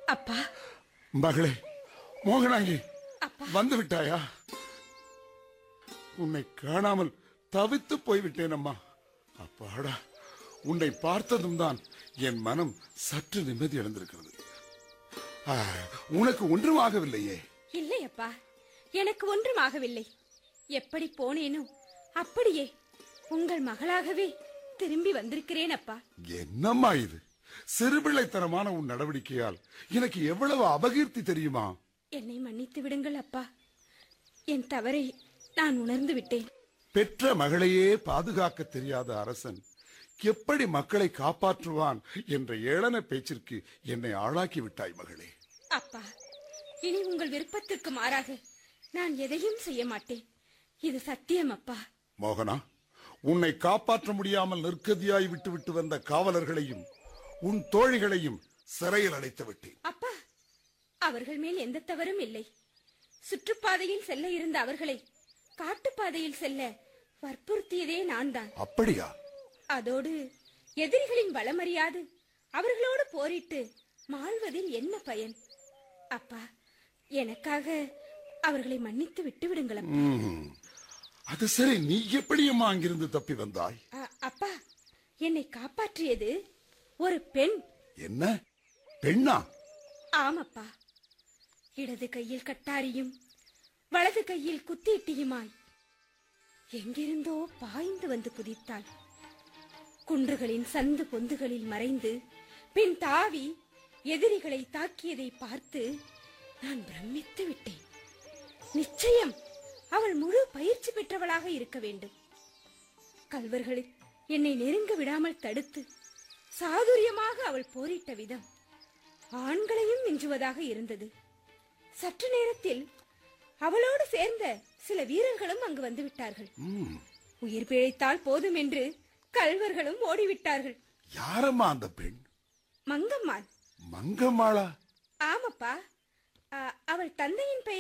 அப்பா மகளே மோகனாங்கி அப்பா வந்து விட்டாயா உன்னை காணாமல் தவித்து போய்விட்டேன் அம்மா அப்பாடா உன்னை பார்த்ததும் தான் என் மனம் சற்று நிம்மதி அடைந்திருக்கிறது ஆ, உனக்கு ஒன்றும் ஆகவில்லையே இல்லை அப்பா எனக்கு ஒன்றும் ஆகவில்லை எப்படி போனேனோ அப்படியே உங்கள் மகளாகவே திரும்பி வந்திருக்கிறேன் அப்பா என்னம்மா இது சிறுபிள்ளைத்தனமான உன் நடவடிக்கையால் எனக்கு எவ்வளவு அபகீர்த்தி தெரியுமா என்னை மன்னித்து விடுங்கள் அப்பா என் தவறை நான் உணர்ந்து விட்டேன் பெற்ற மகளையே பாதுகாக்க தெரியாத அரசன் எப்படி மக்களை காப்பாற்றுவான் என்ற ஏளன பேச்சிற்கு என்னை ஆளாக்கி விட்டாய் மகளே அப்பா இனி உங்கள் விருப்பத்திற்கு மாறாக நான் எதையும் செய்ய மாட்டேன் இது சத்தியம் அப்பா மோகனா உன்னை காப்பாற்ற முடியாமல் நிற்கதியாய் விட்டுவிட்டு வந்த காவலர்களையும் உன் தோழிகளையும் சிறையில் அடைத்து விட்டேன் அப்பா அவர்கள் மேல் எந்த தவறும் இல்லை சுற்றுப்பாதையில் செல்ல இருந்த அவர்களை காட்டுப்பாதையில் செல்ல வற்புறுத்தியதே நான் தான் அப்படியா அதோடு எதிரிகளின் பலமறியாது அவர்களோடு போரிட்டு மாள்வதில் என்ன பயன் அப்பா எனக்காக அவர்களை மன்னித்து விட்டு விடுங்கள் அப்பா. ம்ம். அது சரி நீ எப்படியம்மா அங்கிருந்து தப்பி வந்தாய் அ- அப்பா என்னை காப்பாற்றியது ஒரு பெண் என்ன பெண்ணா ஆமப்பா இடது கையில் கட்டாரியும் வலது கையில் குத்தீட்டியுமாய் எங்கிருந்தோ பாய்ந்து வந்து குதித்தாள் குன்றுகளின் சந்து பொந்துகளில் மறைந்து பின் தாவி எதிரிகளை தாக்கியதை பார்த்து நான் பிரமித்து விட்டேன் நிச்சயம் அவள் முழு பயிற்சி பெற்றவளாக இருக்க வேண்டும் கல்வர்கள் என்னை நெருங்க விடாமல் தடுத்து சாதுரியமாக அவள் போரிட்ட விதம் ஆண்களையும் மிஞ்சுவதாக இருந்தது சற்று நேரத்தில் அவளோடு சேர்ந்த சில வீரர்களும் அங்கு வந்து விட்டார்கள் ம். உயிர் பிழைத்தால் போதும் என்று கல்வர்களும் ஓடிவிட்டார்கள் யாரம்மா அந்த பெண் மங்கம்மாள் மங்கம்மாளா ஆமப்பா அ, அவள் தந்தையின் பெயர்